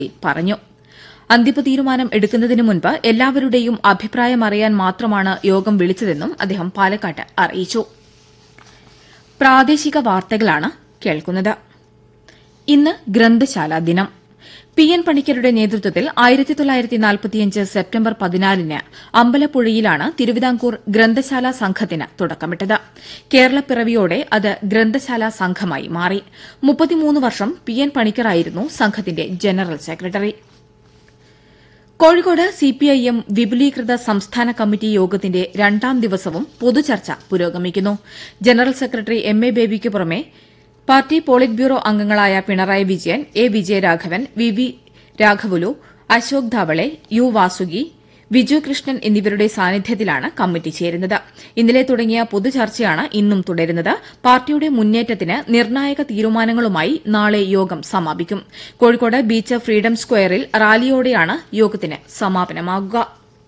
പറഞ്ഞു അന്തിമ തീരുമാനം എടുക്കുന്നതിന് മുൻപ് എല്ലാവരുടെയും അഭിപ്രായം അറിയാൻ മാത്രമാണ് യോഗം വിളിച്ചതെന്നും അദ്ദേഹം പാലക്കാട്ട് അറിയിച്ചു പ്രാദേശിക വാർത്തകളാണ് കേൾക്കുന്നത് ഇന്ന് ഗ്രന്ഥശാല ദിനം പി എൻ പണിക്കരുടെ നേതൃത്വത്തിൽ ആയിരത്തി തൊള്ളായിരത്തി നാൽപ്പത്തിയഞ്ച് സെപ്റ്റംബർ പതിനാലിന് അമ്പലപ്പുഴയിലാണ് തിരുവിതാംകൂർ ഗ്രന്ഥശാല സംഘത്തിന് തുടക്കമിട്ടത് കേരളപ്പിറവിയോടെ അത് ഗ്രന്ഥശാല സംഘമായി മാറി മുപ്പത്തിമൂന്ന് വർഷം പി എൻ പണിക്കറായിരുന്നു സംഘത്തിന്റെ ജനറൽ സെക്രട്ടറി കോഴിക്കോട് സിപിഐഎം വിപുലീകൃത സംസ്ഥാന കമ്മിറ്റി യോഗത്തിന്റെ രണ്ടാം ദിവസവും പൊതുചർച്ച പുരോഗമിക്കുന്നു ജനറൽ സെക്രട്ടറി എം എ ബേബിക്ക് പുറമെ പാർട്ടി പോളിറ്റ് ബ്യൂറോ അംഗങ്ങളായ Pinarayi Vijayan A Vijayaraghavan V V രാഘവുലു അശോക് ധാവളെ യു വാസുകി വിജു കൃഷ്ണൻ എന്നിവരുടെ സാന്നിധ്യത്തിലാണ് കമ്മിറ്റി ചേരുന്നത് ഇന്നലെ തുടങ്ങിയ പൊതുചർച്ചയാണ് ഇന്നും തുടരുന്നത് പാർട്ടിയുടെ മുന്നേറ്റത്തിന് നിർണായക തീരുമാനങ്ങളുമായി നാളെ യോഗം സമാപിക്കും കോഴിക്കോട് ബീച്ച് ഫ്രീഡം സ്ക്വയറിൽ റാലിയോടെയാണ് യോഗത്തിന് സമാപനമാകുക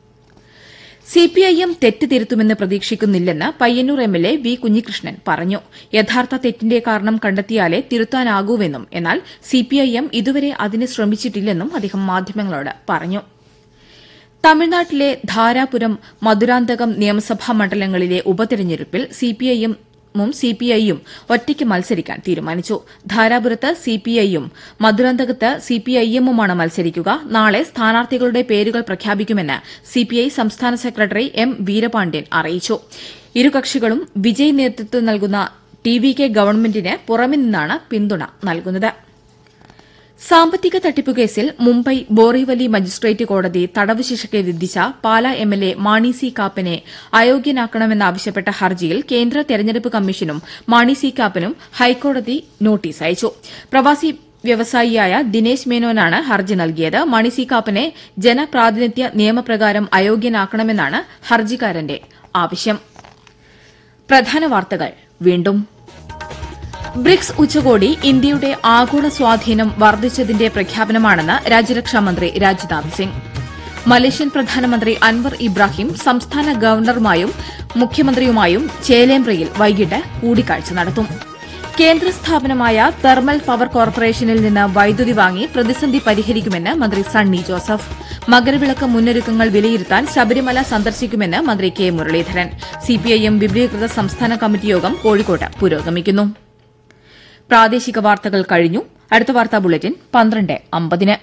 സിപിഐഎം തെറ്റ് തിരുത്തുമെന്ന് പ്രതീക്ഷിക്കുന്നില്ലെന്ന് പയ്യന്നൂർ എംഎൽഎ വി കുഞ്ഞികൃഷ്ണൻ പറഞ്ഞു യഥാർത്ഥ തെറ്റിന്റെ കാരണം കണ്ടെത്തിയാലേ തിരുത്താനാകൂവെന്നും എന്നാൽ സിപിഐഎം ഇതുവരെ അതിന് ശ്രമിച്ചിട്ടില്ലെന്നും അദ്ദേഹം മാധ്യമങ്ങളോട് പറഞ്ഞു തമിഴ്നാട്ടിലെ ധാരാപുരം മധുരാന്തകം നിയമസഭാ മണ്ഡലങ്ങളിലെ ഉപതെരഞ്ഞെടുപ്പിൽ സിപിഐഎം ഉം സിപിഐയും ഒറ്റയ്ക്ക് മത്സരിക്കാൻ തീരുമാനിച്ചു ധാരാപുരത്ത് സിപിഐയും മധുരാന്തകത്ത് സിപിഐഎമ്മുമാണ് മത്സരിക്കുക നാളെ സ്ഥാനാർത്ഥികളുടെ പേരുകൾ പ്രഖ്യാപിക്കുമെന്ന് സിപിഐ സംസ്ഥാന സെക്രട്ടറി എം വീരപാണ്ഡ്യൻ അറിയിച്ചു ഇരു കക്ഷികളും വിജയ് നേതൃത്വം നൽകുന്ന ടി വി കെ ഗവൺമെന്റിന് പുറമെ നിന്നാണ് പിന്തുണ നൽകുന്നത് സാമ്പത്തിക തട്ടിപ്പ് കേസിൽ മുംബൈ ബോറിവലി മജിസ്ട്രേറ്റ് കോടതി തടവ് ശിക്ഷയ്ക്ക് വിധിച്ച പാലാ എംഎൽഎ മാണി സി കാപ്പനെ അയോഗ്യനാക്കണമെന്നാവശ്യപ്പെട്ട ഹർജിയിൽ കേന്ദ്ര തെരഞ്ഞെടുപ്പ് കമ്മീഷനും മാണി സി കാപ്പനും ഹൈക്കോടതി നോട്ടീസ് അയച്ചു പ്രവാസി വ്യവസായിയായ ദിനേശ് മേനോനാണ് ഹർജി നൽകിയത് മണി സി കാപ്പനെ ജനപ്രാതിനിധ്യ നിയമപ്രകാരം അയോഗ്യനാക്കണമെന്നാണ് ഹർജിക്കാരന്റെ ആവശ്യം പ്രധാന വാർത്തകൾ വീണ്ടും ബ്രിക്സ് ഉച്ചകോടി ഇന്ത്യയുടെ ആഗോള സ്വാധീനം വർദ്ധിച്ചതിന്റെ പ്രഖ്യാപനമാണെന്ന് രാജ്യരക്ഷാമന്ത്രി രാജ്നാഥ് സിംഗ് മലേഷ്യൻ പ്രധാനമന്ത്രി അൻവർ ഇബ്രാഹിം സംസ്ഥാന ഗവർണറുമായും മുഖ്യമന്ത്രിയുമായും ചേലേമ്പ്രയിൽ വൈകിട്ട് കൂടിക്കാഴ്ച നടത്തും കേന്ദ്ര സ്ഥാപനമായ തെർമൽ പവർ കോർപ്പറേഷനിൽ നിന്ന് വൈദ്യുതി വാങ്ങി പ്രതിസന്ധി പരിഹരിക്കുമെന്ന് മന്ത്രി സണ്ണി ജോസഫ് മകരവിളക്ക് മുന്നൊരുക്കങ്ങൾ വിലയിരുത്താൻ ശബരിമല സന്ദർശിക്കുമെന്ന് മന്ത്രി കെ മുരളീധരൻ സിപിഐഎം വിപുലീകൃത സംസ്ഥാന കമ്മിറ്റി യോഗം കോഴിക്കോട്ട് പുരോഗമിക്കുന്നു പ്രാദേശിക വാർത്തകൾ കഴിഞ്ഞു അടുത്ത വാർത്താ ബുള്ളറ്റിൻ പന്ത്രണ്ട് അമ്പതിന്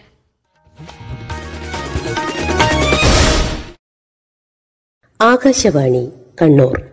ആകാശവാണി കണ്ണൂർ